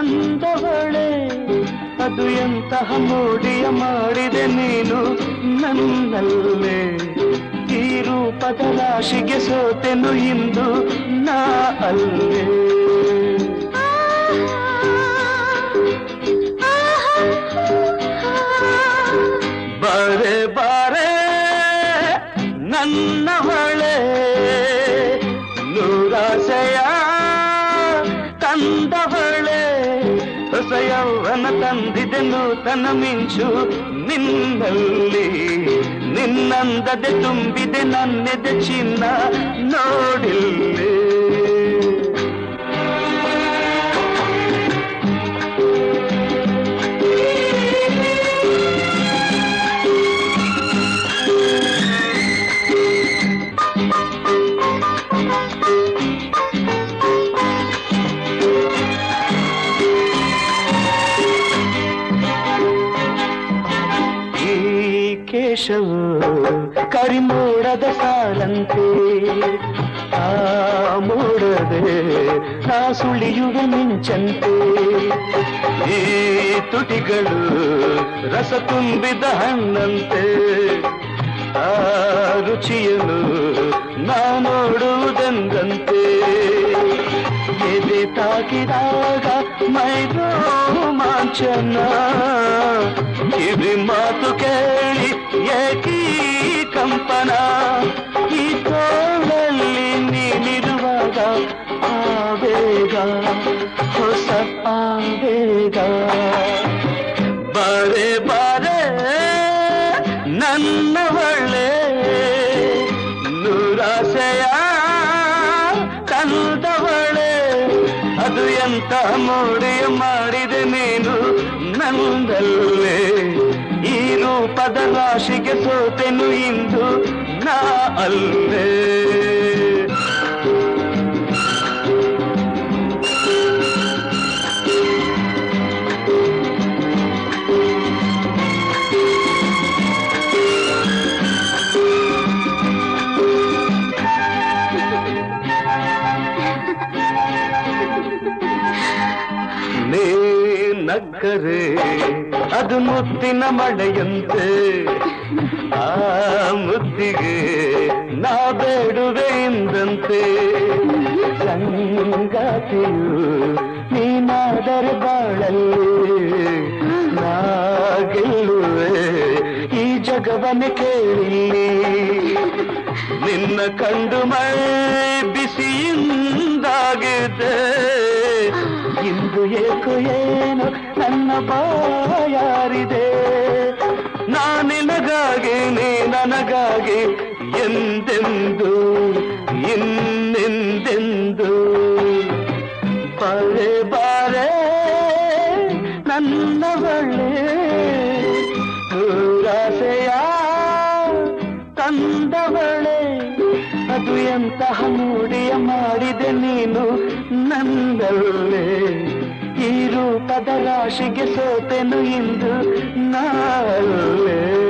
ತಂದವಳೆ ಅದು ಎಂತಹ ಮೋಡಿಯ ಮಾಡಿದೆ ನೀನು ನನ್ನಲ್ಲೇ ಈ ರೂಪದ ರಾಶಿಗೆ ಸೋತೆನು ಇಂದು ನಾ ಅಲ್ಲೇ ಬಾರೆ ಬಾರೆ ನನ್ನವಳೆ ನೂರಾಸೆಯ ತಂದವಳೆ ಹೊಸ ಯೌವನ ತಂದಿದೆ ನೂತನ ಮಿಂಚು ನಿನ್ನಲ್ಲಿ ನಿನ್ನಂದದೆ ತುಂಬಿದೆ ನನ್ನೆದೆ ಚಿನ್ನ ನೋಡಿಲ್ಲೇ ಈ ಕೇಶವು ಕರಿಮೋಡದ ಸಾಲಂತೆ ಆ ಮೂಡದೆ ನಾ ಸುಳಿಯುವ ಮಿಂಚಂತೆ ಈ ತುಟಿಗಳು ರಸ ತುಂಬಿದ ಹಣ್ಣಂತೆ ಆ ರುಚಿಯನ್ನು ನಾ ನೋಡುವುದೆಂದಂತೆ ಎದೆ ತಾಕಿದಾಗ ಮೈದೋ ಮಾಂಚನ ಕಿವಿ ಮಾತು ಕೇಳಿ ಏಕೀ ಕಂಪನ ಈ ತೋಳಲ್ಲಿ ನೀನಿರುವಾಗ ಆವೇಗ ಹೊಸ ಆವೇಗ ಬಾರೆ ಬಾರೆ ನನ್ನವಳೆ ನೂರಾಸೆಯ ತಂದವಳೆ ಅದು ಎಂತ ಮೋಡಿಯ ಮಾಡಿದೆ ನೀನು ನಂದಲ್ಲೇ ಈ ರೂಪದ ರಾಶಿಗೆ ಸೋತೆನು ಇಂದು ನಾ ಅಲ್ಲೇ ನೀ ನಕ್ಕರೆ ಅದು ಮುತ್ತಿನ ಮಳೆಯಂತೆ ಆ ಮುತ್ತಿಗೆ ನಾ ಬೇಡುವೆ ಎಂದಂತೆ ಸಂಗಾತಿಯು ನೀನಾದರೆ ಬಾಳಲ್ಲಿ ನಾ ಗೆಲ್ಲುವೆ ಈ ಜಗವನ್ನೇ ಕೇಳಿ ನಿನ್ನ ಕಂಡು ಮೈ ಬಿಸಿಯಿಂದಾಗಿದೆ ಇಂದು ಏಕೋ ಏನು ನನ್ನ ಬಾಯಾರಿದೆ ನಾನಿನಗಾಗಿ ನೀ ನನಗಾಗಿ ಎಂದೆಂದು ಇನ್ನೆಂದೆಂದು ಬಾರೆ ಬಾರೆ ನನ್ನವಳೆ ನೂರಾಸೆಯ ತಂದವಳೆ ಅದು ಎಂತಹ ಮೂಡಿಯ ಮಾಡಿದೆ ನೀನು ನಂದಲ್ಲೇ ಈ ರೂಪದ ರಾಶಿಗೆ ಸೋತೆನು ಇಂದು ನಾಳೆ